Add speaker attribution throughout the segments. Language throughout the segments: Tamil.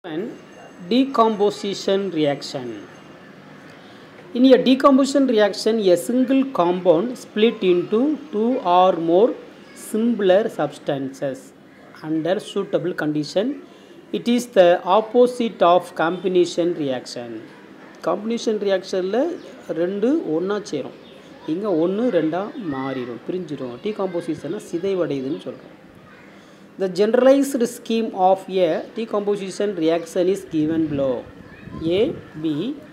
Speaker 1: and decomposition reaction. In a decomposition reaction, a single compound split into two or more simpler substances under suitable condition. It is the opposite of combination reaction. Combination ரியாக்ஷனில் ரெண்டு ஒன்றா சேரும் இங்கே ஒன்று ரெண்டாக மாறிடும் பிரிஞ்சிடும் டீகாம்போசிஷனை சிதைவடையுதுன்னு சொல்கிறோம் The generalized scheme of a decomposition reaction is given below. A, B,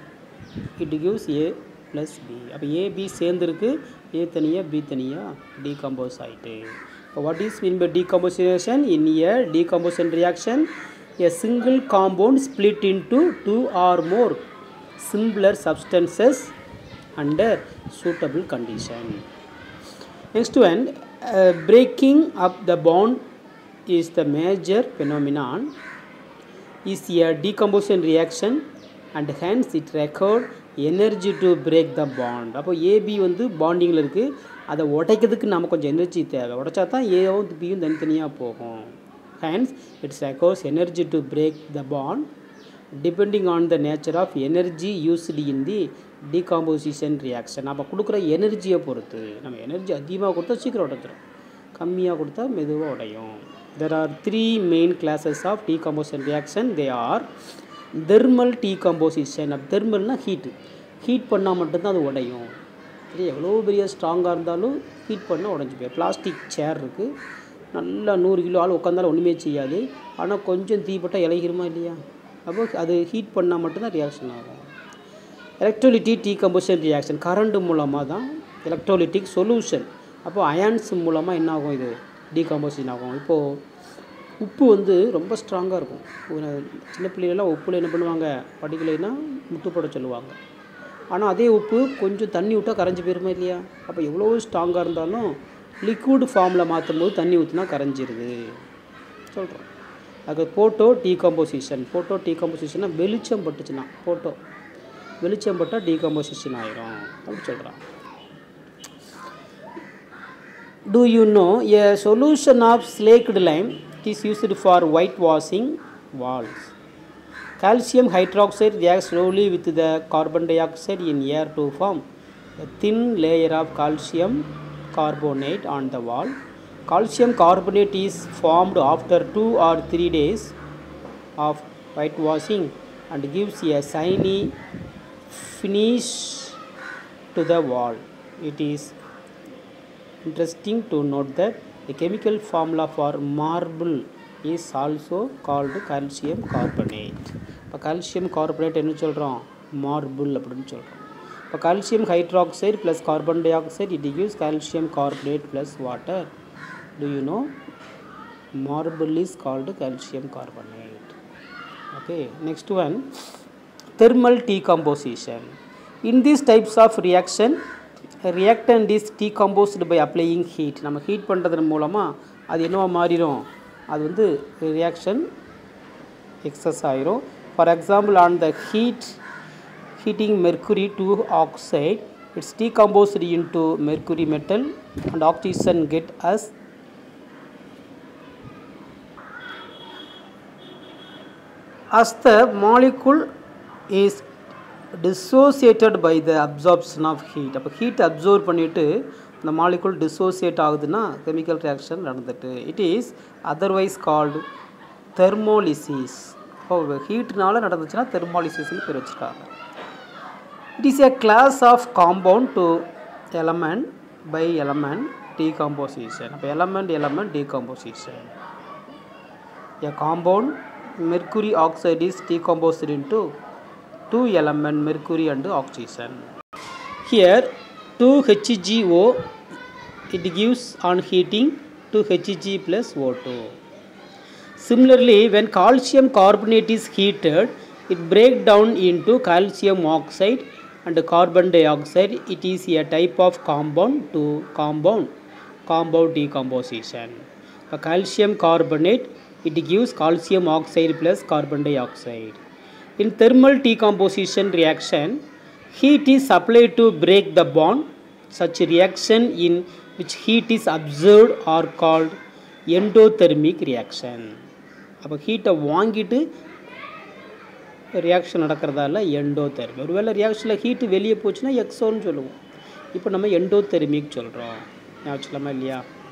Speaker 1: it gives A plus B. அப்போ A, B சேர்ந்துருக்கு A தனியாக B தனியாக decompose ஆகிட்டு இப்போ what is mean by decomposition? In a decomposition reaction, a single compound split into two or more simpler substances under suitable condition. Next one, uh, breaking up the bond is the major phenomenon is a decomposition reaction and hence it record energy to break the bond அப்போ ஏபி வந்து பாண்டிங்கில் இருக்குது அதை உடைக்கிறதுக்கு நம்ம கொஞ்சம் எனர்ஜி தேவை உடைச்சா தான் ஏவும் பியும் தனித்தனியாக போகும் hence it's requires energy to break the bond depending on the nature of energy used in the decomposition reaction நம்ம கொடுக்குற எனர்ஜியை பொறுத்து நம்ம எனர்ஜி அதிகமாக கொடுத்தா சீக்கிரம் உடைச்சிடும் கம்மியாக கொடுத்தா மெதுவாக உடையும் there are three main classes of decomposition reaction they are thermal decomposition up தெர்மல்னால் ஹீட்டு ஹீட் பண்ணால் மட்டும்தான் அது உடையும் சரி எவ்வளோ பெரிய ஸ்ட்ராங்காக இருந்தாலும் ஹீட் பண்ணால் உடஞ்சி போய் பிளாஸ்டிக் சேர் இருக்குது நல்லா நூறு கிலோ ஆள் உட்காந்தாலும் ஒன்றுமே செய்யாது ஆனால் கொஞ்சம் தீப்பட்டால் இலகிருமா இல்லையா அப்போ அது ஹீட் பண்ணால் மட்டும்தான் ரியாக்ஷன் ஆகும் எலக்ட்ரோலிட்டிக் டீகம்போசிஷன் ரியாக்ஷன் கரண்ட் மூலமாக தான் எலக்ட்ரோலிட்டிக் சொல்யூஷன் அப்போது அயான்ஸ் மூலமாக என்ன ஆகும் இது டீகம்போசிஷன் ஆகும் இப்போது உப்பு வந்து ரொம்ப ஸ்ட்ராங்காக இருக்கும் சின்ன பிள்ளைகளெல்லாம் உப்பில் என்ன பண்ணுவாங்க படிக்கலைன்னா முட்டு போட சொல்லுவாங்க ஆனால் அதே உப்பு கொஞ்சம் தண்ணி விட்டால் கரைஞ்சி போயிருமா இல்லையா அப்போ எவ்வளோ ஸ்ட்ராங்காக இருந்தாலும் லிக்விட் ஃபார்மில் மாற்றும் போது தண்ணி ஊற்றினா கரைஞ்சிருது சொல்கிறோம் அது போட்டோ டீகம்போசிஷன் போட்டோ டீகம்போசிஷன்னா வெளிச்சம் பட்டுச்சுன்னா போட்டோ வெளிச்சம் பட்டால் டீகம்போசிஷன் ஆயிரும் அப்படி சொல்கிறான் Do you know a solution of slaked lime is used for whitewashing walls? Calcium hydroxide reacts slowly with the carbon dioxide in air to form a thin layer of calcium carbonate on the wall. Calcium carbonate is formed after two or three days of whitewashing and gives a shiny finish to the wall. It is interesting to note that the chemical formula for marble is also called calcium carbonate இப்போ கால்சியம் கார்பனேட் என்ன சொல்கிறோம் மார்பிள் அப்படின்னு சொல்கிறோம் இப்போ calcium hydroxide plus carbon dioxide it use calcium carbonate plus water do you know marble is called calcium carbonate okay next one thermal decomposition in these types of reaction reactant is decomposed by applying heat நம்ம ஹீட் பண்ணுறதன் மூலமாக அது என்னவா மாறிடும் அது வந்து ரியாக்ஷன் எக்ஸஸ் ஆயிரும் for example on the heat heating mercury two oxide it's decomposed into mercury metal and oxygen get as as the molecule is dissociated by the absorption of heat அப்போ ஹீட் அப்சர்வ் பண்ணிவிட்டு இந்த மாலிகுல் டிசோசியேட் ஆகுதுன்னா கெமிக்கல் ரியாக்ஷன் நடந்துட்டு it is otherwise called thermolysis இப்போ ஹீட்னால நடந்துச்சுன்னா தெர்மாலிசிஸ்னு பேர் வச்சுருக்காங்க it is a class of compound to element by element decomposition அப்போ element element decomposition a compound mercury oxide is decomposed into two element mercury and oxygen here 2 hgo it gives on heating 2 hg plus o2 similarly when calcium carbonate is heated it break down into calcium oxide and carbon dioxide it is a type of compound to compound compound decomposition a calcium carbonate it gives calcium oxide plus carbon dioxide. In thermal decomposition reaction, heat is applied to break the bond. Such reaction in which heat is observed are called endothermic reaction. அப்போ ஹீட்டை வாங்கிட்டு ரியாக்ஷன் நடக்கிறதால எண்டோதெர்மி ஒருவேளை ரியாக்ஷனில் ஹீட்டு வெளியே போச்சுன்னா எக்ஸோன்னு சொல்லுவோம் இப்போ நம்ம எண்டோதெர்மிக் சொல்கிறோம் ஞாபகம் இல்லையா